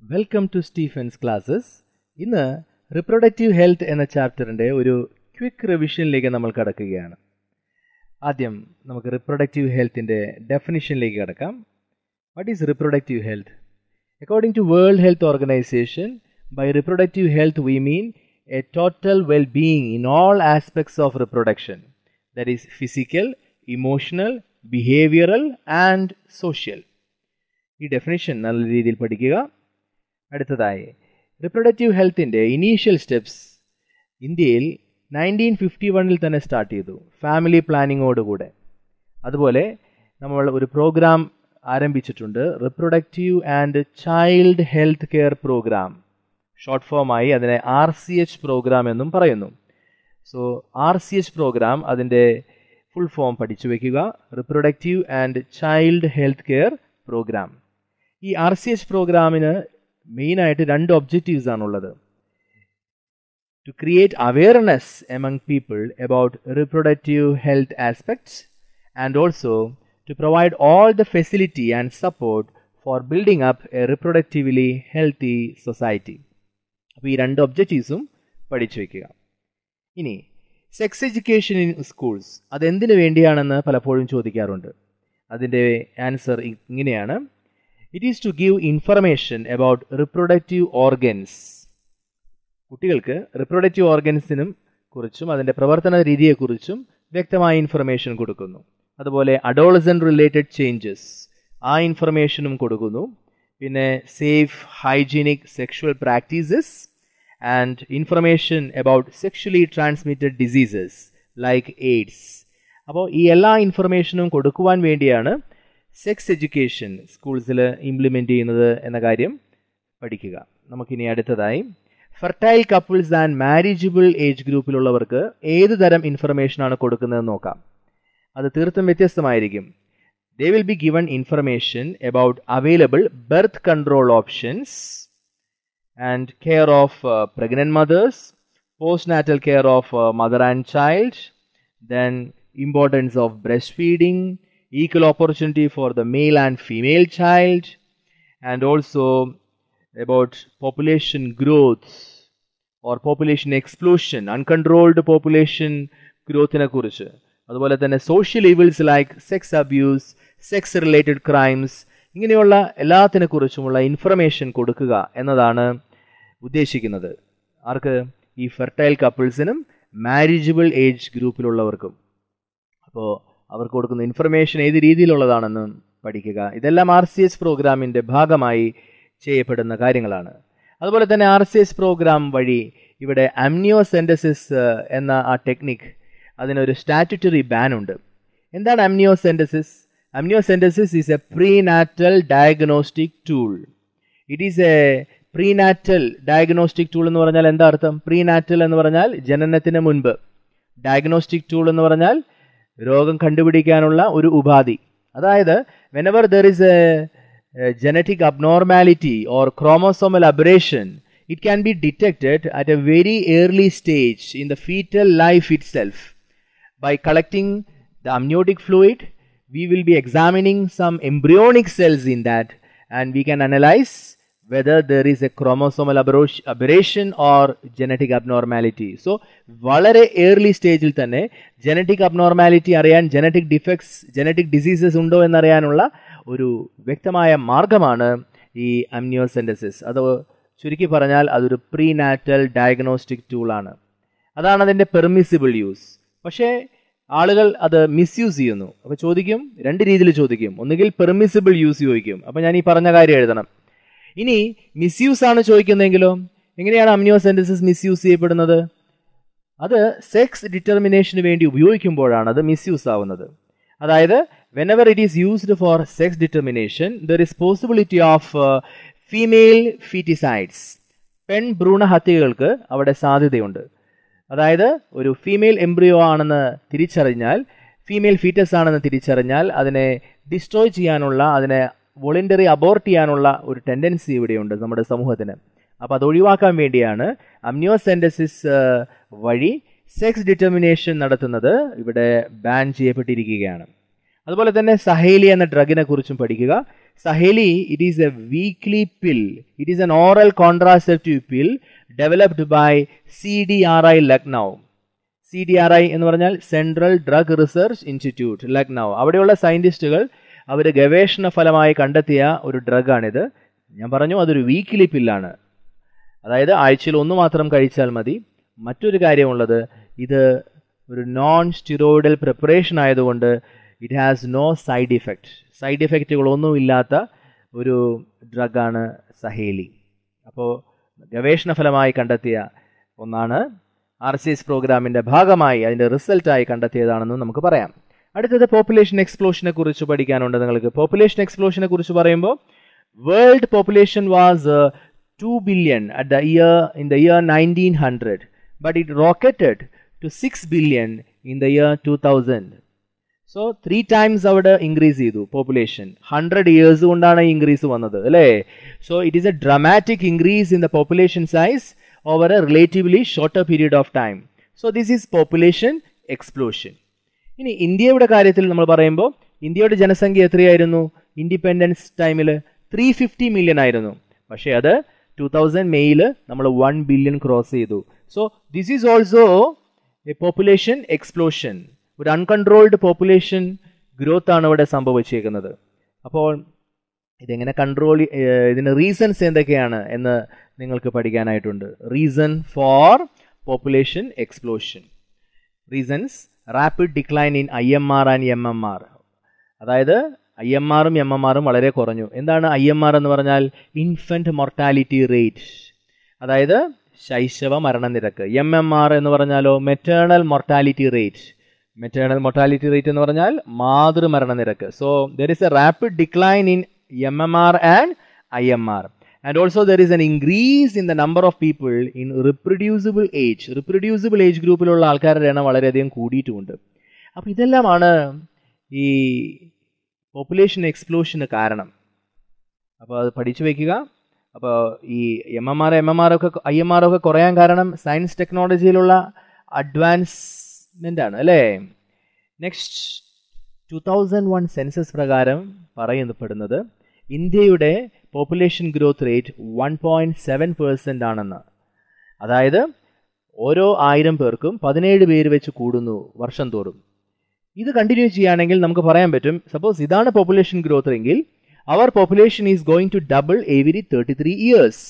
Welcome to Stephen's classes ഇന്ന് reproductive health എന്ന ചാപ്റ്ററിൻ്റെ ഒരു ക്വിക്ക് റിവിഷനിലേക്ക് നമ്മൾ കടക്കുകയാണ് ആദ്യം നമുക്ക് റിപ്രൊഡക്റ്റീവ് ഹെൽത്തിൻ്റെ ഡെഫിനിഷനിലേക്ക് കടക്കാം what is reproductive health according to World Health Organization by reproductive health we mean a total well being in all aspects of reproduction that is physical emotional behavioural and social ഈ definition നല്ല രീതിയിൽ പഠിക്കുക അടുത്തതായി reproductive ഹെൽത്തിൻ്റെ initial steps ഇന്ത്യയിൽ nineteen fifty വണ്ണിൽ തന്നെ start ചെയ്തു ഫാമിലി പ്ലാനിങ്ങോടുകൂടെ അതുപോലെ നമ്മൾ ഒരു പ്രോഗ്രാം ആരംഭിച്ചിട്ടുണ്ട് reproductive and child health care programme short ഫോമായി അതിനെ ആർ സി എച്ച് പ്രോഗ്രാം എന്നും പറയുന്നു so R C H programme അതിൻ്റെ ഫുൾ ഫോം പഠിച്ചു വയ്ക്കുക reproductive and child health care programme ഈ ആർ സി എച്ച് പ്രോഗ്രാമിന് മെയിനായിട്ട് രണ്ട് ഒബ്ജക്റ്റീവ്സ് ആണുള്ളത് to create awareness among people about reproductive health aspects and also to provide all the facility and support for building up a reproductively healthy society അപ്പോൾ ഈ രണ്ട് ഒബ്ജക്റ്റീവ്സും പഠിച്ചു വയ്ക്കുക ഇനി സെക്സ് എഡ്യൂക്കേഷൻ ഇൻ സ്കൂൾസ് അതെന്തിനു വേണ്ടിയാണെന്ന് പലപ്പോഴും ചോദിക്കാറുണ്ട് അതിൻ്റെ ആൻസർ ഇങ്ങനെയാണ് it is to give information about reproductive organs കുട്ടികൾക്ക് റിപ്രൊഡക്റ്റീവ് ഓർഗൻസിനും കുറിച്ചും അതിൻ്റെ പ്രവർത്തന രീതിയെക്കുറിച്ചും വ്യക്തമായ ഇൻഫർമേഷൻ കൊടുക്കുന്നു അതുപോലെ അഡോളസൻ റിലേറ്റഡ് ചേഞ്ചസ് ആ ഇൻഫർമേഷനും കൊടുക്കുന്നു പിന്നെ safe hygienic sexual practices and information about sexually transmitted diseases like AIDS അപ്പോൾ ഈ എല്ലാ ഇൻഫർമേഷനും കൊടുക്കുവാൻ വേണ്ടിയാണ് സെക്സ് എഡ്യൂക്കേഷൻ സ്കൂൾസിൽ ഇംപ്ലിമെൻ്റ് ചെയ്യുന്നത് എന്ന കാര്യം പഠിക്കുക നമുക്കിനി അടുത്തതായി fertile couples and marriageable age ഗ്രൂപ്പിലുള്ളവർക്ക് ഏത് തരം ഇൻഫർമേഷനാണ് കൊടുക്കുന്നതെന്ന് നോക്കാം അത് തീർത്തും വ്യത്യസ്തമായിരിക്കും they will be given information about available birth control options and care of pregnant mothers postnatal care of mother and child then importance of breastfeeding equal opportunity for the male and female child and also about population growth or population explosion uncontrolled population ഗ്രോത്തിനെ കുറിച്ച് അതുപോലെ തന്നെ social evils like sex abuse sex related crimes ഇങ്ങനെയുള്ള എല്ലാത്തിനെ കുറിച്ചുമുള്ള information കൊടുക്കുക എന്നതാണ് ഉദ്ദേശിക്കുന്നത് ആർക്ക് ഈ ഫെർട്ടൈൽ കപ്പിൾസിനും മാരേജബിൾ ഏജ് ഗ്രൂപ്പിലുള്ളവർക്കും അപ്പോൾ അവർക്ക് കൊടുക്കുന്ന ഇൻഫർമേഷൻ ഏത് രീതിയിലുള്ളതാണെന്ന് പഠിക്കുക ഇതെല്ലാം ആർ സി എസ് പ്രോഗ്രാമിൻ്റെ ഭാഗമായി ചെയ്യപ്പെടുന്ന കാര്യങ്ങളാണ് അതുപോലെ തന്നെ ആർ സി എസ് പ്രോഗ്രാം വഴി ഇവിടെ അമ്നിയോസെൻറ്റസിസ് എന്ന ആ ടെക്നിക് അതിനൊരു സ്റ്റാറ്റുറ്ററി ബാൻ ഉണ്ട് എന്താണ് amniocentesis amniocentesis is a prenatal diagnostic tool it is a prenatal diagnostic tool എന്ന് പറഞ്ഞാൽ എന്താ അർത്ഥം പ്രീനാറ്റൽ എന്ന് പറഞ്ഞാൽ ജനനത്തിന് മുൻപ് ഡയഗ്നോസ്റ്റിക് ടൂൾ എന്ന് പറഞ്ഞാൽ രോഗം കണ്ടുപിടിക്കാനുള്ള ഒരു ഉപാധി അതായത് whenever there is a genetic abnormality or chromosomal aberration it can be detected at a very early stage in the foetal life itself by collecting the amniotic fluid we will be examining some embryonic cells in that and we can analyze whether there is a chromosomal aberration or genetic abnormality. So, വളരെ early സ്റ്റേജിൽ തന്നെ genetic abnormality അറിയാൻ genetic defects genetic diseases ഉണ്ടോ എന്നറിയാനുള്ള ഒരു വ്യക്തമായ മാർഗമാണ് ഈ അമ്നിയോസെൻറ്റസിസ് അത് ചുരുക്കി പറഞ്ഞാൽ അതൊരു പ്രീ നാറ്റൽ ഡയഗ്നോസ്റ്റിക് ടൂളാണ് അതാണ് അതിൻ്റെ പെർമിസിബിൾ യൂസ് പക്ഷേ ആളുകൾ അത് മിസ്യൂസ് ചെയ്യുന്നു അപ്പോൾ ചോദിക്കും രണ്ട് രീതിയിൽ ചോദിക്കും ഒന്നുകിൽ പെർമിസിബിൾ യൂസ് ചോദിക്കും അപ്പോൾ ഞാൻ ഈ പറഞ്ഞ കാര്യം എഴുതണം ഇനി മിസ്യൂസ് ആണ് ചോദിക്കുന്നതെങ്കിലോ എങ്ങനെയാണ് അമ്നിയോസെൻറ്റസിസ് മിസ്യൂസ് ചെയ്യപ്പെടുന്നത് അത് സെക്സ് ഡിറ്റർമിനേഷന് വേണ്ടി ഉപയോഗിക്കുമ്പോഴാണ് അത് മിസ്യൂസ് ആവുന്നത് അതായത് whenever it is used for sex determination there is possibility of female foeticides പെൺ ഭ്രൂണഹത്യകൾക്ക് അവിടെ സാധ്യതയുണ്ട് അതായത് ഒരു ഫീമെയിൽ എംബ്രിയോ ആണെന്ന് തിരിച്ചറിഞ്ഞാൽ ഫീമെയിൽ ഫീറ്റസ് ആണെന്ന് തിരിച്ചറിഞ്ഞാൽ അതിനെ ഡിസ്ട്രോയ് ചെയ്യാനുള്ള അതിനെ വോളണ്ടറി അബോർട്ട് ചെയ്യാനുള്ള ഒരു ടെൻഡൻസി ഇവിടെയുണ്ട് നമ്മുടെ സമൂഹത്തിന് അപ്പോൾ അത് ഒഴിവാക്കാൻ വേണ്ടിയാണ് അമ്നിയോസെൻറ്റസിസ് വഴി സെക്സ് ഡിറ്റർമിനേഷൻ നടത്തുന്നത് ഇവിടെ ബാൻ ചെയ്യപ്പെട്ടിരിക്കുകയാണ് അതുപോലെ തന്നെ സഹേലി എന്ന ഡ്രഗിനെ കുറിച്ചും പഠിക്കുക Saheli it is a weekly pill it is an oral contraceptive pill developed by C D R I Lucknow C D R I എന്ന് പറഞ്ഞാൽ Central Drug Research Institute Lucknow അവിടെയുള്ള സയന്റിസ്റ്റുകൾ അവർ ഗവേഷണ ഫലമായി കണ്ടെത്തിയ ഒരു ഡ്രഗാണിത് ഞാൻ പറഞ്ഞു അതൊരു വീക്ക്ലി പില്ലാണ് അതായത് ആഴ്ചയിൽ ഒന്ന് മാത്രം കഴിച്ചാൽ മതി മറ്റൊരു കാര്യമുള്ളത് ഇത് ഒരു നോൺ സ്റ്റിറോയിഡൽ പ്രിപ്പറേഷൻ ആയതുകൊണ്ട് it has no side effect side ഇഫക്റ്റുകളൊന്നും ഇല്ലാത്ത ഒരു ഡ്രഗാണ് സഹേലി അപ്പോൾ ഗവേഷണ ഫലമായി കണ്ടെത്തിയ ഒന്നാണ് ആർ സി എസ് പ്രോഗ്രാമിൻ്റെ ഭാഗമായി അതിൻ്റെ റിസൾട്ടായി കണ്ടെത്തിയതാണെന്ന് നമുക്ക് പറയാം അടുത്തത് പോപ്പുലേഷൻ എക്സ്പ്ലോഷനെ കുറിച്ച് പഠിക്കാനുണ്ട് നിങ്ങൾക്ക് പോപ്പുലേഷൻ എക്സ്പ്ലോഷനെ കുറിച്ച് പറയുമ്പോൾ world population was two billion at the year in the year nineteen hundred but it rocketed to six billion in the year two thousand so three times അവിടെ ഇൻക്രീസ് ചെയ്തു പോപ്പുലേഷൻ ഹൺഡ്രഡ് ഇയേഴ്സ് കൊണ്ടാണ് increase വന്നത് അല്ലേ so it is a dramatic increase in the population size over a relatively shorter period of time so this is population explosion ഇനി ഇന്ത്യയുടെ കാര്യത്തിൽ നമ്മൾ പറയുമ്പോൾ ഇന്ത്യയുടെ ജനസംഖ്യ എത്രയായിരുന്നു ഇൻഡിപെൻഡൻസ് ടൈമിൽ ത്രീ ഫിഫ്റ്റി മില്യൺ ആയിരുന്നു പക്ഷേ അത് ടു തൗസൻഡ് മെയ്യിൽ നമ്മൾ വൺ ബില്യൺ ക്രോസ് ചെയ്തു so this is also a population explosion ഒരു അൺകൺട്രോൾഡ് പോപ്പുലേഷൻ ഗ്രോത്ത് ആണ് ഇവിടെ സംഭവിച്ചേക്കുന്നത് അപ്പോൾ ഇതെങ്ങനെ കൺട്രോൾ ഇതിന് റീസൺസ് എന്തൊക്കെയാണ് എന്ന് നിങ്ങൾക്ക് പഠിക്കാനായിട്ടുണ്ട് reason for population explosion reasons rapid decline in I M R and M M R അതായത് ഐ എം ആറും എം എം ആറും വളരെ കുറഞ്ഞു എന്താണ് ഐ എം ആർ എന്ന് പറഞ്ഞാൽ ഇൻഫൻറ്റ് മൊർട്ടാലിറ്റി റേറ്റ് അതായത് ശൈശവ മരണനിരക്ക് എം എം ആർ എന്ന് പറഞ്ഞാലോ maternal mortality rate maternal mortality rate എന്ന് പറഞ്ഞാൽ മാതൃമരണ നിരക്ക് so there is a rapid decline in M M R and I M R and also there is an increase in the number of people in reproducible age reproducible age ഗ്രൂപ്പിലുള്ള ആൾക്കാരുടെ എണ്ണം വളരെയധികം കൂടിയിട്ടുമുണ്ട് അപ്പോൾ ഇതെല്ലാമാണ് ഈ പോപ്പുലേഷൻ എക്സ്പ്ലോഷന് കാരണം അപ്പോൾ അത് പഠിച്ചു വയ്ക്കുക അപ്പോൾ ഈ M M R M M R ഒക്കെ ഐ എം ആർ ഒക്കെ കുറയാൻ കാരണം സയൻസ് ടെക്നോളജിയിലുള്ള അഡ്വാൻസ്മെൻ്റ് ആണ് അല്ലേ next two thousand one census പ്രകാരം പറയപ്പെടുന്നത് ഇന്ത്യയുടെ population growth rate one point seven percent ആണെന്ന് അതായത് ഓരോ ആയിരം പേർക്കും പതിനേഴ് പേര് വെച്ച് കൂടുന്നു വർഷം തോറും ഇത് കണ്ടിന്യൂ ചെയ്യുകയാണെങ്കിൽ നമുക്ക് പറയാൻ പറ്റും സപ്പോസ് ഇതാണ് പോപ്പുലേഷൻ ഗ്രോത്ത് എങ്കിൽ അവർ population is going to double every thirty three years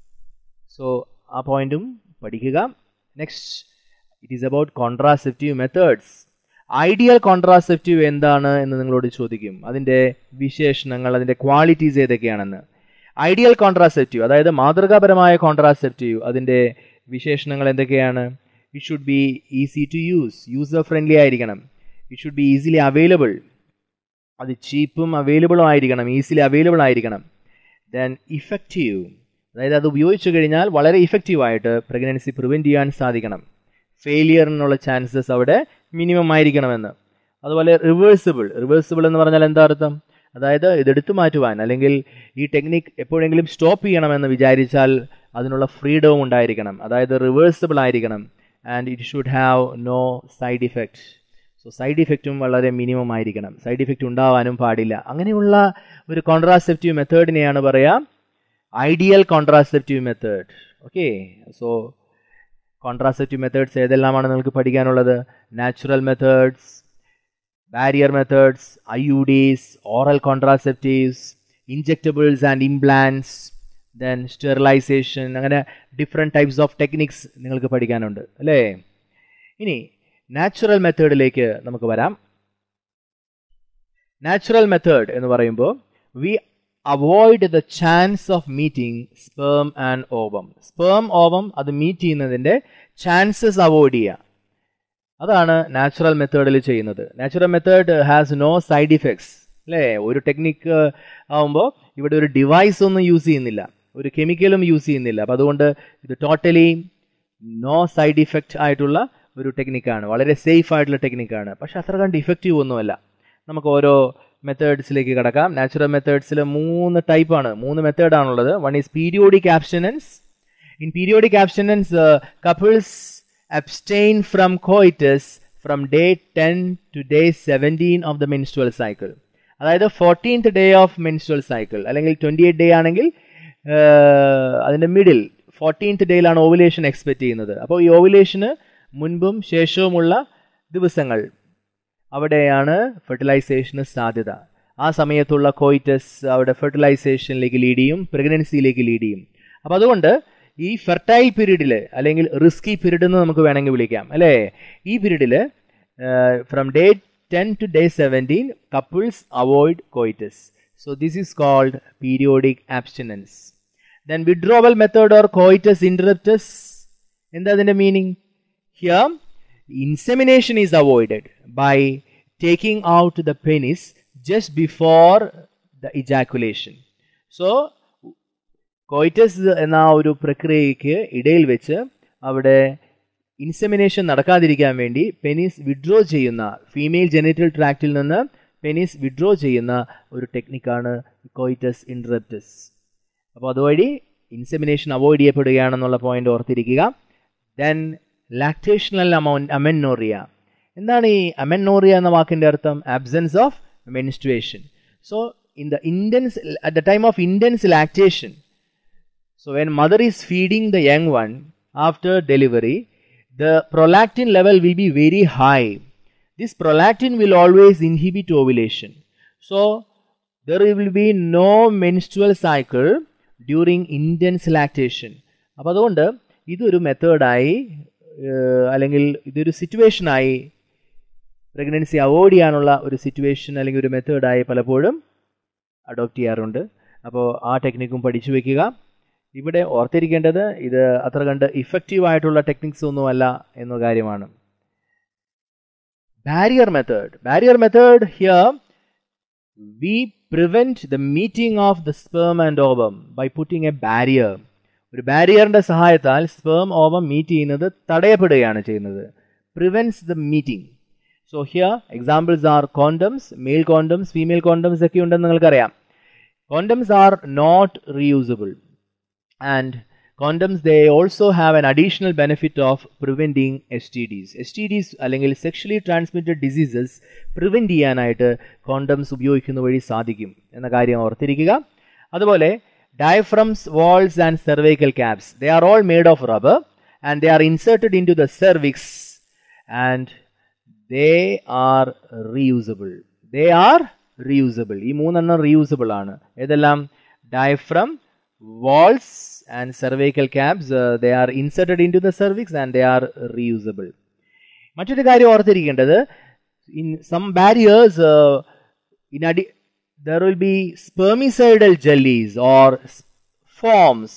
so ആ പോയിന്റും പഠിക്കുക next it is about contraceptive methods ideal contraceptive എന്താണ് എന്ന് നിങ്ങളോട് ചോദിക്കും അതിൻ്റെ വിശേഷണങ്ങൾ അതിൻ്റെ ക്വാളിറ്റീസ് ഏതൊക്കെയാണെന്ന് ഐഡിയൽ കോൺട്രാസെപ്റ്റീവ് അതായത് മാതൃകാപരമായ കോൺട്രാസെപ്റ്റീവ് അതിൻ്റെ വിശേഷണങ്ങൾ എന്തൊക്കെയാണ് it should be easy to use user friendly ആയിരിക്കണം it should be easily available അത് ചീപ്പും അവൈലബിളും ആയിരിക്കണം ഈസിലി അവൈലബിൾ ആയിരിക്കണം ദെൻ ഇഫക്റ്റീവ് അതായത് അത് ഉപയോഗിച്ചു കഴിഞ്ഞാൽ വളരെ ഇഫക്റ്റീവായിട്ട് പ്രഗ്നൻസി പ്രിവെൻറ്റ് ചെയ്യാൻ സാധിക്കണം ഫെയിലിയറിനുള്ള ചാൻസസ് അവിടെ മിനിമം ആയിരിക്കണമെന്ന് അതുപോലെ റിവേഴ്സിബിൾ റിവേഴ്സിബിൾ എന്ന് പറഞ്ഞാൽ എന്താ അർത്ഥം അതായത് ഇതെടുത്തു മാറ്റുവാൻ അല്ലെങ്കിൽ ഈ ടെക്നിക് എപ്പോഴെങ്കിലും സ്റ്റോപ്പ് ചെയ്യണമെന്ന് വിചാരിച്ചാൽ അതിനുള്ള ഫ്രീഡവും ഉണ്ടായിരിക്കണം അതായത് റിവേഴ്സിബിൾ ആയിരിക്കണം and it should have no side effect so side ഇഫക്റ്റും വളരെ മിനിമം ആയിരിക്കണം സൈഡ് ഇഫക്റ്റ് ഉണ്ടാവാനും പാടില്ല അങ്ങനെയുള്ള ഒരു കോൺട്രാസെപ്റ്റീവ് മെത്തേഡിനെയാണ് പറയുക ideal contraceptive method okay so contraceptive methods ഏതെല്ലാമാണ് നിങ്ങൾക്ക് പഠിക്കാനുള്ളത് natural methods barrier methods I U Ds oral contraceptives injectables and implants then sterilization അങ്ങനെ ഡിഫറെൻറ്റ് ടൈപ്സ് ഓഫ് ടെക്നിക്സ് നിങ്ങൾക്ക് പഠിക്കാനുണ്ട് അല്ലേ ഇനി നാച്ചുറൽ മെത്തേഡിലേക്ക് നമുക്ക് വരാം നാച്ചുറൽ മെത്തേഡ് എന്ന് പറയുമ്പോൾ V avoid the chance of meeting sperm and ovum sperm ovum അത് മീറ്റ് ചെയ്യുന്നതിൻ്റെ ചാൻസസ് അവോയ്ഡ് ചെയ്യുക അതാണ് നാച്ചുറൽ മെത്തേഡിൽ ചെയ്യുന്നത് natural method has no side effects അല്ലേ ഒരു ടെക്നിക്ക് ആവുമ്പോൾ ഇവിടെ ഒരു ഡിവൈസ് ഒന്നും യൂസ് ചെയ്യുന്നില്ല ഒരു കെമിക്കലും യൂസ് ചെയ്യുന്നില്ല അപ്പം അതുകൊണ്ട് ഇത് ടോട്ടലി നോ സൈഡ് ഇഫക്റ്റ് ആയിട്ടുള്ള ഒരു ടെക്നിക്കാണ് വളരെ സേഫ് ആയിട്ടുള്ള ടെക്നിക്കാണ് പക്ഷെ അത്ര കണ്ട് ഇഫക്റ്റീവ് ഒന്നുമല്ല നമുക്ക് ഓരോ മെത്തേഡ്സിലേക്ക് കിടക്കാം നാച്ചുറൽ മെത്തേഡ്സിൽ മൂന്ന് ടൈപ്പാണ് മൂന്ന് മെത്തേഡാണുള്ളത് one is periodic abstinence in periodic abstinence couples abstain from coitus from day ten to day seventeen of the menstrual cycle അതായത് fourteenth day of menstrual cycle അല്ലെങ്കിൽ ട്വൻറ്റി എയ്റ്റ് ഡേ ആണെങ്കിൽ അതിൻ്റെ മിഡിൽ ഫോർട്ടീൻത്ത് ഡേയിലാണ് ovulation expect ചെയ്യുന്നത് അപ്പോൾ ഈ ഓവുലേഷന് മുൻപും ശേഷവുമുള്ള ദിവസങ്ങൾ അവിടെയാണ് ഫെർട്ടിലൈസേഷന് സാധ്യത ആ സമയത്തുള്ള കോയിറ്റസ് അവിടെ ഫെർട്ടിലൈസേഷനിലേക്ക് ലീഡ് ചെയ്യും പ്രഗ്നൻസിയിലേക്ക് ലീഡ് ചെയ്യും അപ്പോൾ അതുകൊണ്ട് ഈ ഫെർട്ടൈൽ പീരീഡിൽ അല്ലെങ്കിൽ റിസ്കി പീരീഡ് എന്ന് നമുക്ക് വേണമെങ്കിൽ വിളിക്കാം അല്ലേ ഈ പീരീഡിൽ from day ten to day seventeen couples avoid coitus so this is called periodic abstinence then withdrawal method or coitus interruptus എന്താ അതിൻ്റെ meaning here insemination is avoided by taking out the penis just before the ejaculation. So, coitus എന്ന ആ ഒരു പ്രക്രിയയ്ക്ക് ഇടയിൽ വെച്ച് അവിടെ insemination നടക്കാതിരിക്കാൻ വേണ്ടി പെനിസ് വിഡ്രോ ചെയ്യുന്ന ഫീമെയിൽ ജെനിറ്റൽ ട്രാക്റ്റിൽ നിന്ന് പെനിസ് വിഡ്രോ ചെയ്യുന്ന ഒരു ടെക്നിക്കാണ് കോയിറ്റസ് ഇൻട്രപ്റ്റസ് അപ്പോൾ അതുവഴി ഇൻസെമിനേഷൻ അവോയ്ഡ് ചെയ്യപ്പെടുകയാണെന്നുള്ള പോയിന്റ് ഓർത്തിരിക്കുക ദെൻ ലാക്ടേഷണൽ അമൗണ്ട് അമെന്നോറിയ എന്താണ് ഈ അമെന്നോറിയ എന്ന വാക്കിന്റെ അർത്ഥം absence of menstruation so in the intense at the time of intense lactation So when mother is feeding the young one after delivery, the prolactin level will be very high. This prolactin will always inhibit ovulation. So there will be no menstrual cycle during intense lactation. അപ്പോൾ അതുകൊണ്ട് ഇതൊരു മെത്തേഡായി അല്ലെങ്കിൽ ഇതൊരു സിറ്റുവേഷനായി pregnancy avoid ചെയ്യാനുള്ള ഒരു situation അല്ലെങ്കിൽ ഒരു മെത്തേഡായി പലപ്പോഴും അഡോപ്റ്റ് ചെയ്യാറുണ്ട് അപ്പോൾ ആ ടെക്നിക്കും പഠിച്ചു വെക്കുക ഇവിടെ ഓർത്തിരിക്കേണ്ടത് ഇത് അത്ര കണ്ട് ഇഫക്റ്റീവ് ആയിട്ടുള്ള ടെക്നിക്സ് ഒന്നുമല്ല എന്ന കാര്യമാണ് barrier method barrier method here we prevent the meeting of the sperm and ovum by putting a barrier ഒരു ബാരിയറിന്റെ സഹായത്താൽ സ്പേം ഓവം മീറ്റ് ചെയ്യുന്നത് തടയപ്പെടുകയാണ് ചെയ്യുന്നത് prevents the meeting so here examples are condoms male condoms female condoms ഒക്കെ ഉണ്ടെന്ന് നിങ്ങൾക്കറിയാം condoms are not reusable and condoms they also have an additional benefit of preventing STDs. STDs അല്ലെങ്കിൽ sexually transmitted diseases prevent ചെയ്യാനായിട്ട് condoms ഉപയോഗിക്കുന്ന വഴി സാധിക്കും എന്ന കാര്യം ഓർത്തിരിക്കുക അതുപോലെ diaphragms walls and cervical caps they are all made of rubber and they are inserted into the cervix and they are reusable they are reusable ഈ മൂന്നെണ്ണം റീയൂസബിൾ ആണ് ഏതെല്ലാം diaphragm walls and cervical caps uh, they are inserted into the cervix and they are reusable മറ്റൊരു കാര്യം ഓർത്തിരിക്കേണ്ടത് in some barriers in അഡി there will be spermicidal jellies or foams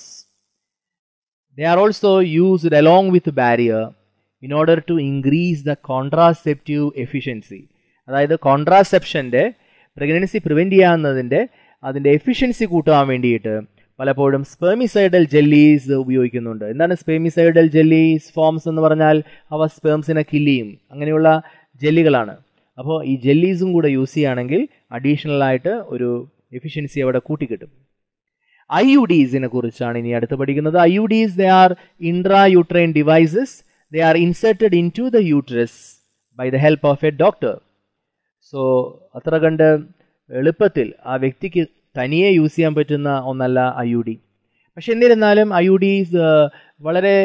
they are also used along with barrier in order to increase the contraceptive efficiency അതായത് കോൺട്രാസെപ്ഷൻ്റെ pregnancy prevent ചെയ്യാവുന്നതിൻ്റെ അതിൻ്റെ efficiency കൂട്ടാൻ വേണ്ടിയിട്ട് പലപ്പോഴും സ്പെർമിസൈഡൽ ജെല്ലീസ് ഉപയോഗിക്കുന്നുണ്ട് എന്താണ് സ്പെർമിസൈഡൽ ജെല്ലീസ് ഫോംസ് എന്ന് പറഞ്ഞാൽ അവ സ്പേംസിനെ കില്ല് ചെയ്യും അങ്ങനെയുള്ള ജെല്ലികളാണ് അപ്പോൾ ഈ ജെല്ലീസും കൂടെ യൂസ് ചെയ്യുകയാണെങ്കിൽ അഡീഷണൽ ആയിട്ട് ഒരു എഫിഷ്യൻസി അവിടെ കൂട്ടിക്കിട്ടും ഐ യു ഡീസിനെ കുറിച്ചാണ് ഇനി അടുത്ത് പഠിക്കുന്നത് I U Ds they are intra uterine devices they are inserted into the uterus by the help of a doctor so അത്ര കണ്ട് എളുപ്പത്തിൽ ആ വ്യക്തിക്ക് തനിയെ യൂസ് ചെയ്യാൻ പറ്റുന്ന ഒന്നല്ല ഐ യു ഡി പക്ഷെ എന്നിരുന്നാലും ഐ യു ഡി വളരെ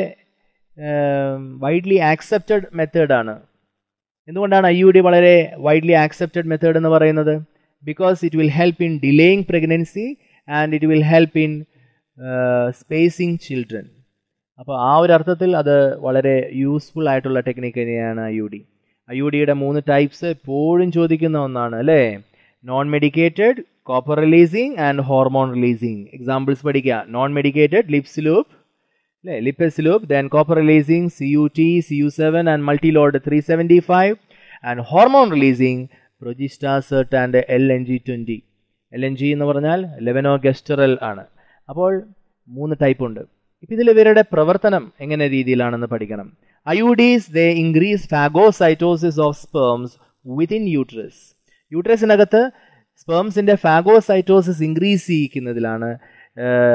വൈഡ്ലി ആക്സെപ്റ്റഡ് മെത്തേഡാണ് എന്തുകൊണ്ടാണ് ഐ യു ഡി വളരെ വൈഡ്ലി ആക്സെപ്റ്റഡ് മെത്തേഡ് എന്ന് പറയുന്നത് because it will help in delaying pregnancy and it will help in spacing children അപ്പോൾ ആ ഒരു അർത്ഥത്തിൽ അത് വളരെ യൂസ്ഫുൾ ആയിട്ടുള്ള ടെക്നിക്ക് തന്നെയാണ് I U D I U ഡിയുടെ മൂന്ന് ടൈപ്സ് എപ്പോഴും ചോദിക്കുന്ന ഒന്നാണ് അല്ലേ non medicated copper releasing and hormone releasing examples പഠിക്കുക നോൺ മെഡിക്കേറ്റഡ് ലിപ്സ് ലൂപ്പ് അല്ലേ Lippes loop then copper releasing C U T C U seven and multiload three seventy five and hormone releasing progestasert and L N G twenty L N G എന്ന് പറഞ്ഞാൽ ലെവനോ ഗസ്റ്ററൽ ആണ് അപ്പോൾ മൂന്ന് type ഉണ്ട് ഇപ്പം ഇതിൽ ഇവരുടെ പ്രവർത്തനം എങ്ങനെ രീതിയിലാണെന്ന് പഠിക്കണം IUDs they increase phagocytosis of sperms within uterus യൂട്രസിനകത്ത് സ്പേംസിന്റെ ഫാഗോസൈറ്റോസിസ് ഇൻക്രീസ് ചെയ്യിക്കുന്നതിലാണ്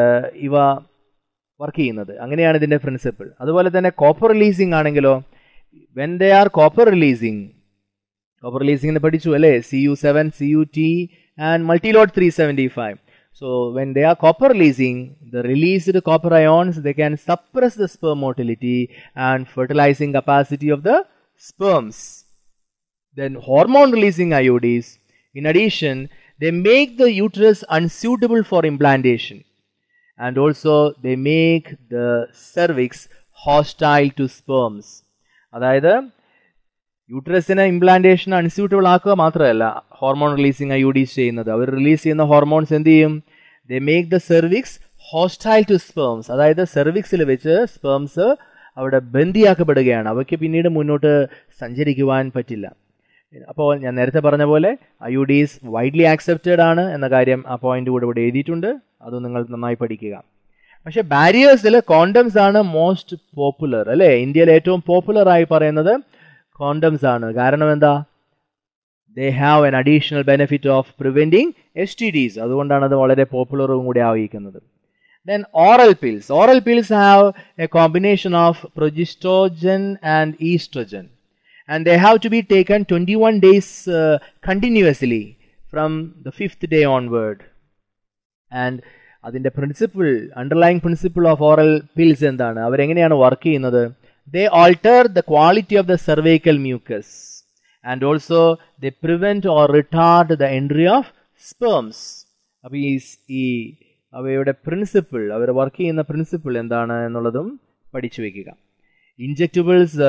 ഇവ വർക്ക് ചെയ്യുന്നത് അങ്ങനെയാണ് ഇതിന്റെ പ്രിൻസിപ്പിൾ അതുപോലെ തന്നെ കോപ്പർ റിലീസിംഗ് ആണെങ്കിലോ when they are copper releasing copper releasing പഠിച്ചു അല്ലേ C U seven C U T and multiload three seventy five So when they are copper releasing, the released copper ions, they can suppress the sperm motility and fertilizing capacity of the sperms. Then hormone releasing IODs, in addition, they make the uterus unsuitable for implantation. And also they make the cervix hostile to sperms. അതായത് യൂട്രസിന് implantation unsuitable ആക്കുക മാത്രമല്ല hormone releasing I U Ds ചെയ്യുന്നത് അവർ release ചെയ്യുന്ന hormones എന്ത് ചെയ്യും they make the cervix hostile to sperms അതായത് സെർവിക്സിൽ വെച്ച് സ്പേംസ് അവിടെ ബന്ദിയാക്കപ്പെടുകയാണ് അവയ്ക്ക് പിന്നീട് മുന്നോട്ട് സഞ്ചരിക്കുവാൻ പറ്റില്ല അപ്പോൾ ഞാൻ നേരത്തെ പറഞ്ഞ പോലെ I U Ds widely accepted ആണ് എന്ന കാര്യം ആ പോയിന്റ് കൂടെ ഇവിടെ എഴുതിയിട്ടുണ്ട് അത് നിങ്ങൾ നന്നായി പഠിക്കുക പക്ഷെ ബാരിയേഴ്സിൽ കോണ്ടംസ് ആണ് മോസ്റ്റ് പോപ്പുലർ അല്ലേ ഇന്ത്യയിൽ ഏറ്റവും പോപ്പുലർ ആയി പറയുന്നത് കോണ്ടംസ് ആണ് കാരണം എന്താ they have an additional benefit of preventing S T Ds അതുകൊണ്ടാണ് അത് വളരെ പോപ്പുലറും കൂടി ആയിരിക്കുന്നത് then oral pills oral pills have a combination of progestogen and oestrogen and they have to be taken twenty one days continuously from the fifth day onward and അതിൻ്റെ principle underlying principle of oral pills എന്താണ് അവരെങ്ങനെയാണ് work ചെയ്യുന്നത് they alter the quality of the cervical mucus and also they prevent or retard the entry of sperms അപ്പോൾ ഈ ഈ അവയുടെ principle അവർ work ചെയ്യുന്ന പ്രിൻസിപ്പിൾ എന്താണ് എന്നുള്ളതും പഠിച്ചു വെക്കുക ഇഞ്ചക്റ്റബിൾസ്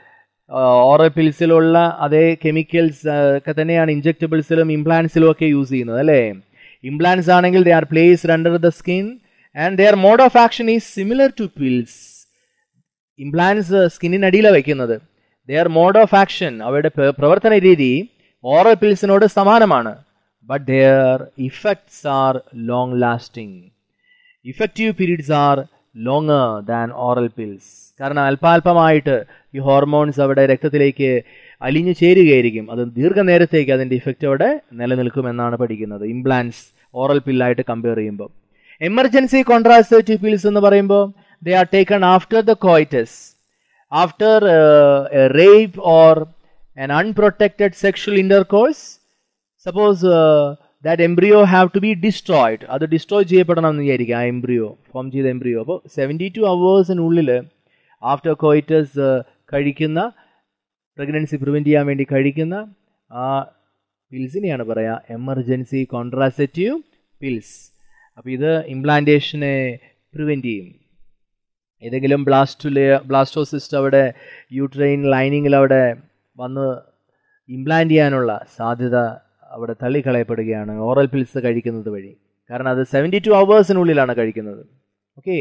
ഓറൽ പിൽസിലുള്ള അതേ കെമിക്കൽസ് ഒക്കെ തന്നെയാണ് ഇഞ്ചക്റ്റബിൾസിലും ഇംപ്ലാന്റ്സിലും ഒക്കെ യൂസ് ചെയ്യുന്നത് അല്ലേ ഇംപ്ലാന്റ്സ് ആണെങ്കിൽ they are placed under the skin and their mode of action is similar to pills implants സ്കിന്നിനടിയിലാണ് വയ്ക്കുന്നത് ദെയർ മോഡ് ഓഫ് ആക്ഷൻ അവരുടെ പ്രവർത്തന രീതി ഓറൽ പിൽസിനോട് സമാനമാണ് but their effects are long lasting effective periods are longer than oral pills കാരണം അല്പാൽപമായിട്ട് ഈ ഹോർമോൺസ് അവിടെ രക്തത്തിലേക്ക് അലിഞ്ഞു ചേരുകയായിരിക്കും അത് ദീർഘനേരത്തേക്ക് അതിൻ്റെ ഇഫക്റ്റ് അവിടെ നിലനിൽക്കുമെന്നാണ് പഠിക്കുന്നത് ഇംപ്ലാൻസ് ഓറൽ പില്ലായിട്ട് കമ്പയർ ചെയ്യുമ്പോൾ എമർജൻസി കോൺട്രാസെപ്റ്റീവ് പിൽസ് എന്ന് പറയുമ്പോൾ they are taken after the coitus, after uh, a rape or an unprotected sexual intercourse. Suppose uh, that embryo have to be destroyed. അത് ഡിസ്ട്രോയ് ചെയ്യപ്പെടണം എന്ന് വിചാരിക്കുക ആ എംബ്രിയോ ഫോം ചെയ്ത എംബ്രിയോ അപ്പോൾ സെവൻറ്റി ടു അവേഴ്സിനുള്ളിൽ ആഫ്റ്റർ കോയിറ്റസ് കഴിക്കുന്ന pregnancy prevent ചെയ്യാൻ വേണ്ടി കഴിക്കുന്ന ആ പിൽസിനെയാണ് പറയുക എമർജൻസി കോൺട്രാസെറ്റീവ് പിൽസ് അപ്പോൾ ഇത് ഇംപ്ലാന്റേഷനെ പ്രിവെൻറ്റ് ചെയ്യും ഏതെങ്കിലും ബ്ലാസ്റ്റുലെ ബ്ലാസ്റ്റോസിസ്റ്റ് അവിടെ യൂട്രെയിൻ ലൈനിങ്ങിൽ അവിടെ വന്ന് ഇംപ്ലാന്റ് ചെയ്യാനുള്ള സാധ്യത അവിടെ തള്ളിക്കളയപ്പെടുകയാണ് ഓറൽ പിൽസ് കഴിക്കുന്നത് വഴി കാരണം അത് സെവൻറ്റി ടു അവേഴ്സിനുള്ളിലാണ് കഴിക്കുന്നത് okay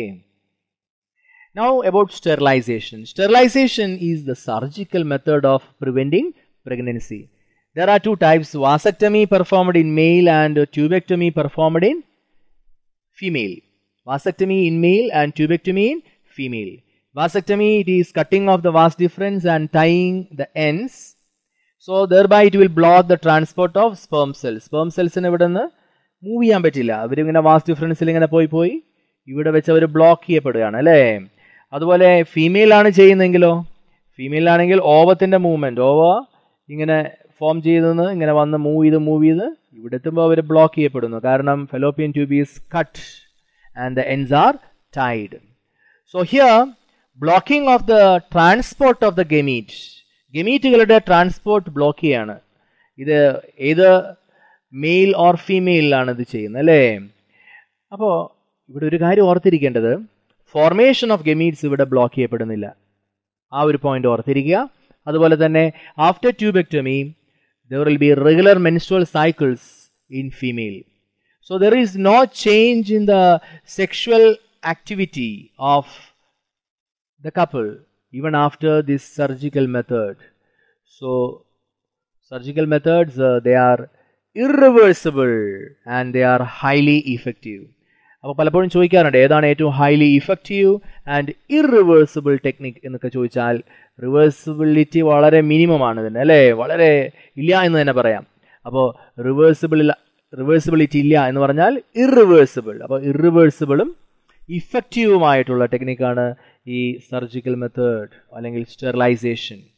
now about sterilization sterilization is the surgical method of preventing pregnancy. There are two types vasectomy performed in male and tubectomy performed in female. Vasectomy in male and tubectomy in female. Vasectomy it is cutting off the vas deferens and tying the ends. So thereby it will block the transport of sperm cells. Sperm cells ഇവിടെ നിന്ന് move ചെയ്യാൻ പറ്റില്ല അവരിങ്ങനെ was ഡിഫറൻസിൽ ഇങ്ങനെ പോയി പോയി ഇവിടെ വെച്ച് അവർ ബ്ലോക്ക് ചെയ്യപ്പെടുകയാണ് അല്ലേ അതുപോലെ ഫീമെയിൽ ആണ് ചെയ്യുന്നെങ്കിലോ ഫീമെയിൽ ആണെങ്കിൽ ഓവത്തിന്റെ മൂവ്മെന്റ് ഓവ ഇങ്ങനെ ഫോം ചെയ്തെന്ന് ഇങ്ങനെ വന്ന് മൂവ് ചെയ്ത് മൂവ് ചെയ്ത് ഇവിടെ എത്തുമ്പോൾ അവർ ബ്ലോക്ക് ചെയ്യപ്പെടുന്നു കാരണം Fallopian tube is cut and the ends are tied so here blocking of the transport of the gamete ഗെമീറ്റുകളുടെ ട്രാൻസ്പോർട്ട് ബ്ലോക്ക് ചെയ്യാണ് ഇത് ഏത് മെയിൽ ഓർ ഫീമെയിലാണ് ഇത് ചെയ്യുന്നത് അല്ലേ അപ്പോൾ ഇവിടെ ഒരു കാര്യം ഓർത്തിരിക്കേണ്ടത് ഫോർമേഷൻ ഓഫ് ഗെമീറ്റ്സ് ഇവിടെ ബ്ലോക്ക് ചെയ്യപ്പെടുന്നില്ല ആ ഒരു പോയിന്റ് ഓർത്തിരിക്കുക അതുപോലെ തന്നെ after tubectomy there will be regular menstrual cycles in female so there is no change in the sexual activity of the couple even after this surgical method so surgical methods uh, they are irreversible and they are highly effective അപ്പോൾ പലപ്പോഴും ചോദിക്കാറുണ്ട് ഏതാണ് ഏറ്റവും highly effective and irreversible technique എന്നൊക്കെ ചോദിച്ചാൽ reversibility വളരെ minimum ആണ് ഇതിൻ്റെ അല്ലേ വളരെ ഇല്ല എന്ന് തന്നെ പറയാം അപ്പോൾ റിവേഴ്സിബിൾ റിവേഴ്സിബിലിറ്റി ഇല്ല എന്ന് പറഞ്ഞാൽ ഇറിവേഴ്സിബിൾ അപ്പോൾ ഇറിവേഴ്സിബിളും ഇഫക്റ്റീവുമായിട്ടുള്ള ടെക്നിക്കാണ് ഈ സർജിക്കൽ മെത്തേഡ് അല്ലെങ്കിൽ sterilization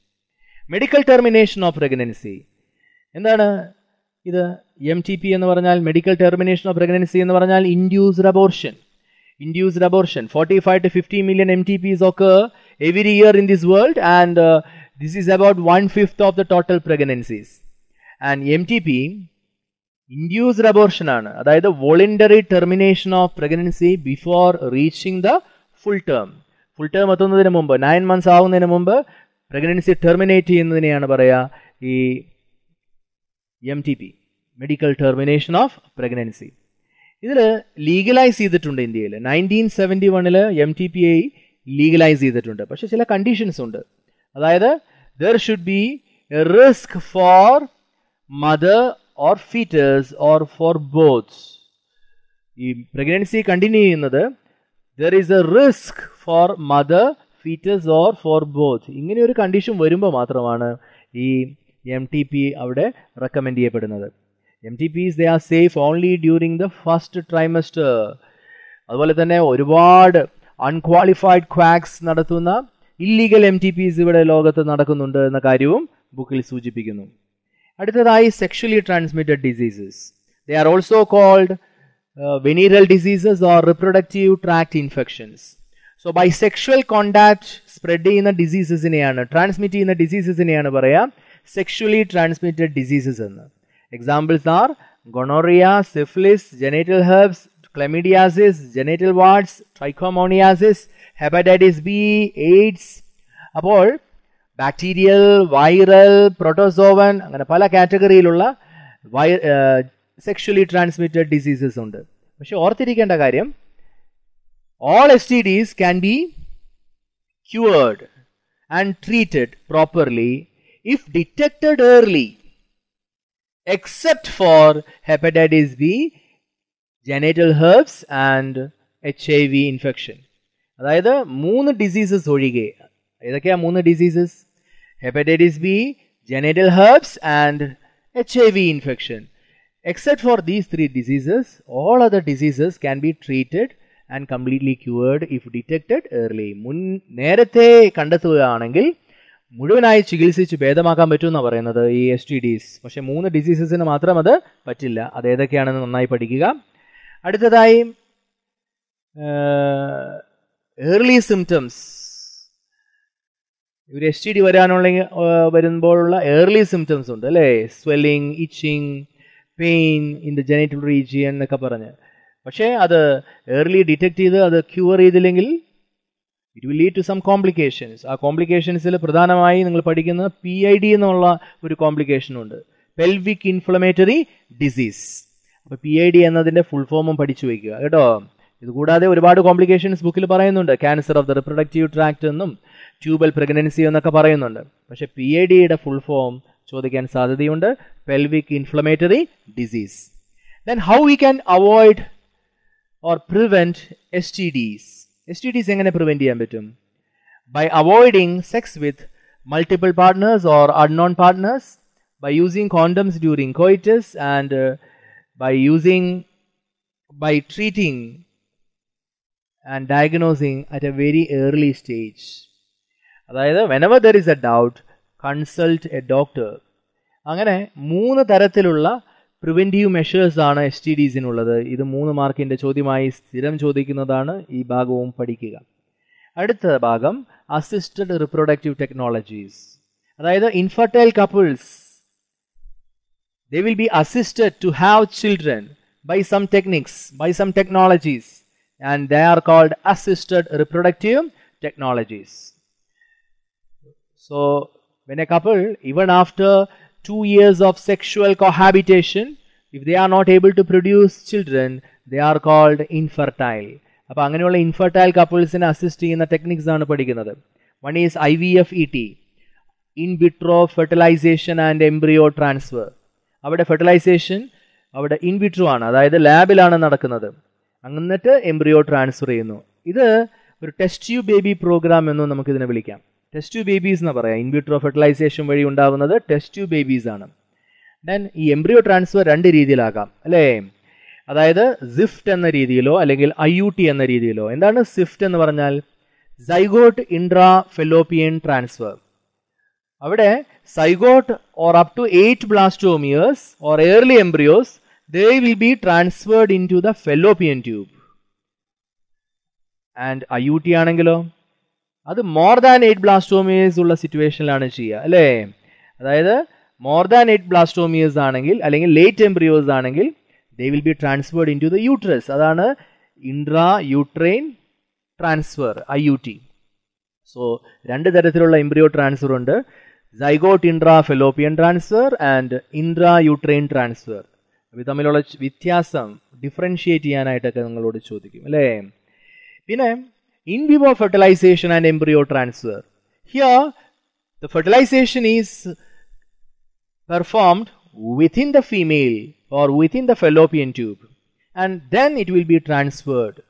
medical termination of pregnancy എന്താണ് ഇത് എം ടി പി എന്ന് പറഞ്ഞാൽ മെഡിക്കൽ ടെർമിനേഷൻ ഓഫ് പ്രഗ്നൻസി എന്ന് പറഞ്ഞാൽ induced abortion induced abortion forty five to fifty million M T Ps ഒക്കെ every year in this world and this is about one fifth of the total pregnancies and M T P induced abortion ആണ് അതായത് voluntary termination of pregnancy before reaching the full term full term എത്തുന്നതിന് മുമ്പ് nine months ആവുന്നതിന് മുമ്പ് pregnancy terminate ചെയ്യുന്നതിനെയാണ് പറയുക ഈ M T P medical termination of pregnancy ഇതിൽ ലീഗലൈസ് ചെയ്തിട്ടുണ്ട് ഇന്ത്യയിൽ നയൻറ്റീൻ സെവൻറ്റി വണ്ണിൽ M T P I legalise ചെയ്തിട്ടുണ്ട് പക്ഷെ ചില കണ്ടീഷൻസ് ഉണ്ട് അതായത് there should be a risk for mother or foetus or for both ഈ പ്രഗ്നൻസി കണ്ടിന്യൂ ചെയ്യുന്നത് there is a risk for mother foetus or for both ഇങ്ങനെ ഒരു കണ്ടീഷൻ വരുമ്പോൾ മാത്രമാണ് ഈ എം ടി പി അവിടെ റെക്കമെൻഡ് ചെയ്യപ്പെടുന്നത് M T piece they are safe only during the first trimester അതുപോലെ തന്നെ ഒരുപാട് അൺക്വാളിഫൈഡ് ക്വാക്സ് നടത്തുന്ന ഇല്ലീഗൽ എം ടി പിസ് ഇവിടെ ലോകത്ത് നടക്കുന്നുണ്ട് എന്ന കാര്യവും ബുക്കിൽ സൂചിപ്പിക്കുന്നു അടുത്തതായി sexually transmitted diseases they are also called venereal diseases or reproductive tract infections so by sexual contact spread ചെയ്യുന്ന ഡിസീസസിനെയാണ് ട്രാൻസ്മിറ്റ് ചെയ്യുന്ന ഡിസീസസിനെയാണ് പറയാം സെക്ഷലി ട്രാൻസ്മിറ്റഡ് ഡിസീസസ് എന്ന് examples are gonorrhoea syphilis genital herpes chlamydiasis genital warts trichomoniasis hepatitis B AIDS അപ്പോൾ bacterial viral protozoan അങ്ങനെ പല കാറ്റഗറിയിലുള്ള വൈ സെക്ഷലി ട്രാൻസ്മിറ്റഡ് ഡിസീസസ് ഉണ്ട് പക്ഷെ ഓർത്തിരിക്കേണ്ട കാര്യം all S T Ds can be cured and treated properly if detected early, except for hepatitis B, genital herpes and HIV infection. അതായത് മൂന്ന് ഡിസീസസ് ഒഴികെ ഏതൊക്കെയാ മൂന്ന് diseases hepatitis B genital herpes and H I V infection except for these three diseases all other diseases can be treated and completely cured if detected early മുൻ നേരത്തെ കണ്ടെത്തുകയാണെങ്കിൽ മുഴുവനായി ചികിത്സിച്ച് ഭേദമാക്കാൻ പറ്റുമെന്നാണ് പറയുന്നത് ഈ എസ് ടി ഡിസ് പക്ഷെ മൂന്ന് ഡിസീസസിന് മാത്രം അത് പറ്റില്ല അത് ഏതൊക്കെയാണെന്ന് നന്നായി പഠിക്കുക അടുത്തതായി ഏർലി സിംറ്റംസ് ഒരു എസ് ടി ഡി വരാനുള്ള വരുമ്പോഴുള്ള ഏർലി സിംറ്റംസ് ഉണ്ട് അല്ലേ swelling itching pain in the genital region എന്നൊക്കെ പറഞ്ഞ് പക്ഷേ അത് ഏർലി ഡിറ്റക്ട് ചെയ്ത് അത് ക്യൂർ ചെയ്തില്ലെങ്കിൽ it will lead to some complications ആ കോംപ്ലിക്കേഷൻസിൽ പ്രധാനമായി നിങ്ങൾ പഠിക്കുന്ന പി ഐ ഡി എന്നുള്ള ഒരു കോംപ്ലിക്കേഷൻ ഉണ്ട് പെൽവിക് ഇൻഫ്ലമേറ്ററി ഡിസീസ് അപ്പോൾ പി ഐ ഡി എന്നതിൻ്റെ ഫുൾ ഫോമും പഠിച്ചു വയ്ക്കുക കേട്ടോ ഇതുകൂടാതെ ഒരുപാട് കോംപ്ലിക്കേഷൻസ് ബുക്കിൽ പറയുന്നുണ്ട് cancer of the reproductive tract എന്നും ട്യൂബൽ പ്രഗ്നൻസി എന്നൊക്കെ പറയുന്നുണ്ട് പക്ഷെ പി ഐ ഡിയുടെ ഫുൾ ഫോം ചോദിക്കാൻ സാധ്യതയുണ്ട് pelvic inflammatory disease then how we can avoid or prevent S T Ds S T Ds എങ്ങനെ പ്രിവെൻറ്റ് ചെയ്യാൻ പറ്റും by avoiding sex with multiple partners or unknown partners by using condoms during coitus and by using by treating and diagnosing at a very early stage അതായത് whenever there is a doubt consult a doctor അങ്ങനെ മൂന്ന് തരത്തിലുള്ള preventive measures ആണ് S T ഡിസിനുള്ളത് ഇത് മൂന്ന് മാർക്കിൻ്റെ ചോദ്യമായി സ്ഥിരം ചോദിക്കുന്നതാണ് ഈ ഭാഗവും പഠിക്കുക അടുത്ത ഭാഗം അസിസ്റ്റഡ് റിപ്രൊഡക്റ്റീവ് ടെക്നോളജീസ് അതായത് infertile couples they will be assisted to have children by some techniques by some technologies and they are called assisted reproductive technologies So, when a couple, even after two years of sexual cohabitation, if they are not able to produce children, they are called infertile. അപ്പോൾ അങ്ങനെയുള്ള infertile കപ്പിൾസിനെ assist ചെയ്യുന്ന techniques ആണ് പഠിക്കുന്നത് one is I V F E T in vitro fertilisation and embryo transfer അവിടെ fertilisation അവിടെ in vitro ആണ് അതായത് ലാബിലാണ് നടക്കുന്നത് എന്നിട്ട് എംബ്രിയോ ട്രാൻസ്ഫർ ചെയ്യുന്നു ഇത് ഒരു ടെസ്റ്റ് ട്യൂബ് ബേബി പ്രോഗ്രാം എന്നും നമുക്കിതിനെ വിളിക്കാം ടെസ്റ്റ് ട്യൂബ് ബേബീസ് എന്ന് പറയാം ഇൻവിട്രോ ഫെർട്ടിലൈസേഷൻ വഴി ഉണ്ടാകുന്നത് ടെസ്റ്റ് ട്യൂബ് ബേബീസ് ആണ് ദെൻ ഈ എംബ്രിയോ ട്രാൻസ്ഫർ രണ്ട് രീതിയിലാകാം അല്ലേ അതായത് സിഫ്റ്റ് എന്ന രീതിയിലോ അല്ലെങ്കിൽ ഐ യു ടി എന്ന രീതിയിലോ എന്താണ് സിഫ്റ്റ് എന്ന് പറഞ്ഞാൽ സൈഗോട്ട് ഇൻട്രാ ഫെലോപ്പിയൻ ട്രാൻസ്ഫർ അവിടെ zygote or up to eight blastomeres or early embryos they will be transferred into the fallopian tube and I U T ആണെങ്കിലോ അത് മോർ ദാൻ എയ്റ്റ് ബ്ലാസ്റ്റോമിയേഴ്സ് ഉള്ള സിറ്റുവേഷനിലാണ് ചെയ്യുക അല്ലേ അതായത് more than eight blastomeres ആണെങ്കിൽ അല്ലെങ്കിൽ late embryos ആണെങ്കിൽ they will be transferred into the uterus അതാണ് intra uterine transfer I U T so രണ്ട് തരത്തിലുള്ള എംബ്രിയോ ട്രാൻസ്ഫർ ഉണ്ട് zygote intra fallopian transfer and intra uterine transfer ഇത് തമ്മിലുള്ള വ്യത്യാസം ഡിഫറൻഷിയേറ്റ് ചെയ്യാനായിട്ടൊക്കെ നിങ്ങളോട് ചോദിക്കും അല്ലേ പിന്നെ in vivo fertilisation and embryo transfer here the fertilisation is performed within the female or within the fallopian tube and then it will be transferred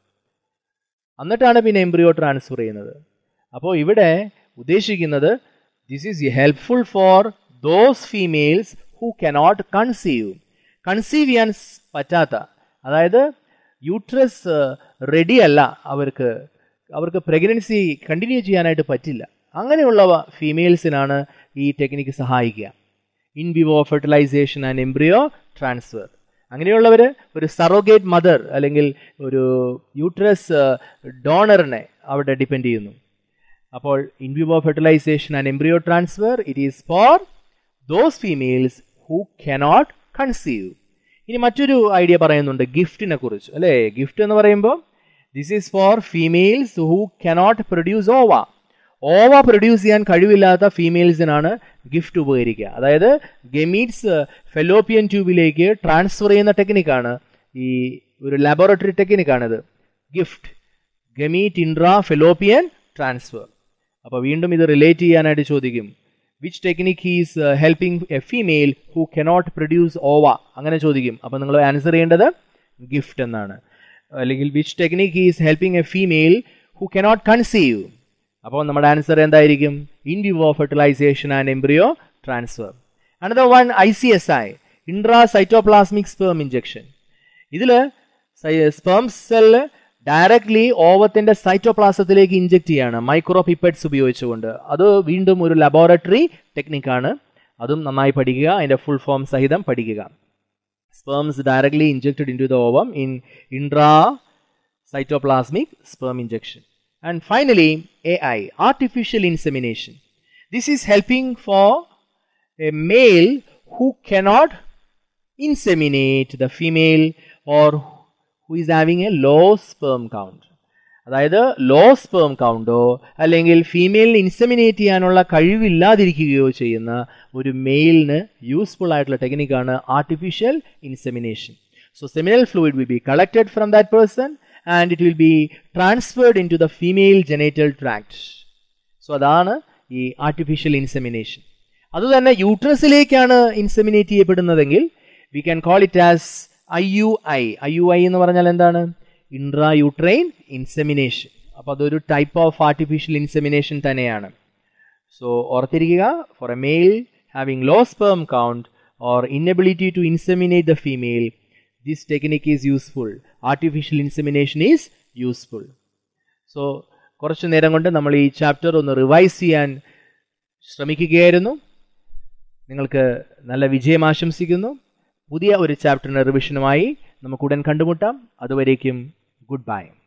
എന്നിട്ടാണ് പിന്നെ എംബ്രിയോ ട്രാൻസ്ഫർ ചെയ്യുന്നത് അപ്പോൾ ഇവിടെ ഉദ്ദേശിക്കുന്നത് this is helpful for those females who cannot conceive conceive ചെയ്യാൻ പറ്റാത്ത അതായത് uterus ready അല്ല അവർക്ക് അവർക്ക് പ്രഗ്നൻസി കണ്ടിന്യൂ ചെയ്യാനായിട്ട് പറ്റില്ല അങ്ങനെയുള്ള ഫീമെയിൽസിനാണ് ഈ ടെക്നിക്ക് സഹായിക്കുക in vivo fertilisation and embryo transfer അങ്ങനെയുള്ളവർ ഒരു സറോഗേറ്റ് മദർ അല്ലെങ്കിൽ ഒരു യൂട്രസ് ഡോണറിനെ അവിടെ ഡിപ്പെൻഡ് ചെയ്യുന്നു അപ്പോൾ in vivo fertilisation and embryo transfer it is for those females who cannot conceive ഇനി മറ്റൊരു ഐഡിയ പറയുന്നുണ്ട് ഗിഫ്റ്റിനെ കുറിച്ച് അല്ലേ ഗിഫ്റ്റ് എന്ന് പറയുമ്പോൾ this is for females who cannot produce ova ova produce ചെയ്യാൻ കഴിവില്ലാത്ത ഫീമെയിൽസിനാണ് ഗിഫ്റ്റ് ഉപകരിക്കുക അതായത് ഗെമീറ്റ്സ് ഫെലോപ്പിയൻ ട്യൂബിലേക്ക് ട്രാൻസ്ഫർ ചെയ്യുന്ന ടെക്നിക്കാണ് ഈ ഒരു ലാബോറട്ടറി ടെക്നിക്കാണിത് GIFT gamete intra fallopian transfer അപ്പോൾ വീണ്ടും ഇത് റിലേറ്റ് ചെയ്യാനായിട്ട് ചോദിക്കും which technique is helping a female who cannot produce ova അങ്ങനെ ചോദിക്കും അപ്പോൾ നിങ്ങൾ ആൻസർ ചെയ്യേണ്ടത് ഗിഫ്റ്റ് എന്നാണ് അല്ലെങ്കിൽ which technique is helping a female who cannot conceive അപ്പോൾ നമ്മുടെ ആൻസർ എന്തായിരിക്കും in vivo fertilisation and embryo transfer another one I C S I intra cytoplasmic sperm injection ഇതിൽ സ്പേം സെല്ല് ഡയറക്ട്ലി ഓവത്തിന്റെ സൈറ്റോപ്ലാസത്തിലേക്ക് ഇഞ്ചെക്ട് ചെയ്യാണ് micro pipettes ഉപയോഗിച്ചുകൊണ്ട് അത് വീണ്ടും ഒരു laboratory ടെക്നിക്കാണ് അതും നന്നായി പഠിക്കുക അതിന്റെ ഫുൾ ഫോം സഹിതം പഠിക്കുക sperms directly injected into the ovum in intra cytoplasmic sperm injection and finally A I artificial insemination this is helping for a male who cannot inseminate the female or who is having a low sperm count അതായത് low sperm കൗണ്ടോ അല്ലെങ്കിൽ ഫീമെയിലിന് inseminate ചെയ്യാനുള്ള കഴിവില്ലാതിരിക്കുകയോ ചെയ്യുന്ന ഒരു മെയിലിന് useful ആയിട്ടുള്ള ടെക്നിക്കാണ് artificial insemination so seminal fluid will be collected from that person and it will be transferred into the female genital tract so അതാണ് ഈ ആർട്ടിഫിഷ്യൽ ഇൻസെമിനേഷൻ അതുതന്നെ യൂട്രസിലേക്കാണ് ഇൻസെമിനേറ്റ് ചെയ്യപ്പെടുന്നതെങ്കിൽ we can call it as I U I I U I എന്ന് പറഞ്ഞാൽ എന്താണ് intra uterine insemination അപ്പോൾ അതൊരു ടൈപ്പ് ഓഫ് ആർട്ടിഫിഷ്യൽ ഇൻസെമിനേഷൻ തന്നെയാണ് സോ ഓർത്തിരിക്കുക for a male having low sperm count or inability to inseminate the female this technique is useful artificial insemination is useful so കുറച്ചു നേരം കൊണ്ട് നമ്മൾ ഈ ചാപ്റ്റർ ഒന്ന് റിവൈസ് ചെയ്യാൻ ശ്രമിക്കുകയായിരുന്നു നിങ്ങൾക്ക് നല്ല വിജയം ആശംസിക്കുന്നു പുതിയ ഒരു ചാപ്റ്ററിന്റെ റിവിഷനുമായി നമുക്ക് ഉടൻ കണ്ടുമുട്ടാം അതുവരേക്കും ഗുഡ് ബൈ